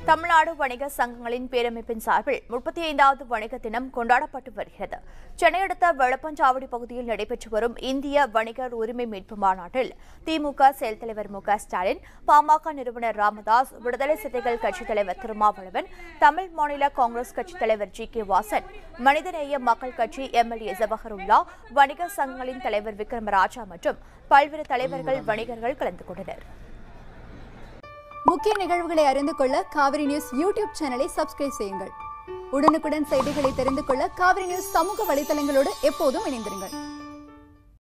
தமிழ்நாடு வணிக சங்கங்களின் பேரமைப்பின் சார்பில் முப்பத்தி ஐந்தாவது வணிக தினம் கொண்டாடப்பட்டு வருகிறது சென்னை அடுத்த வெளப்பஞ்சாவடி பகுதியில் நடைபெற்று வரும் இந்திய வணிகர் உரிமை மீட்பு மாநாட்டில் திமுக செயல் தலைவர் மு க ஸ்டாலின் பாமக நிறுவனர் ராமதாஸ் விடுதலை சிறுத்தைகள் கட்சித் தலைவர் திருமாவளவன் தமிழ் மாநில காங்கிரஸ் கட்சித் தலைவர் ஜி கே வாசன் மனிதநேய மக்கள் கட்சி எம்எல்ஏ ஜவஹருல்லா வணிக சங்கங்களின் தலைவர் விக்ரமராஜா மற்றும் பல்வேறு தலைவர்கள் வணிகர்கள் கலந்து கொண்டனர் முக்கிய நிகழ்வுகளை அறிந்து கொள்ள காவிரி நியூஸ் யூடியூப் சேனலை சப்ஸ்கிரைப் செய்யுங்கள் உடனுக்குடன் செய்திகளை தெரிந்து கொள்ள காவிரி நியூஸ் சமூக வலைதளங்களோடு எப்போதும் இணைந்திருங்கள்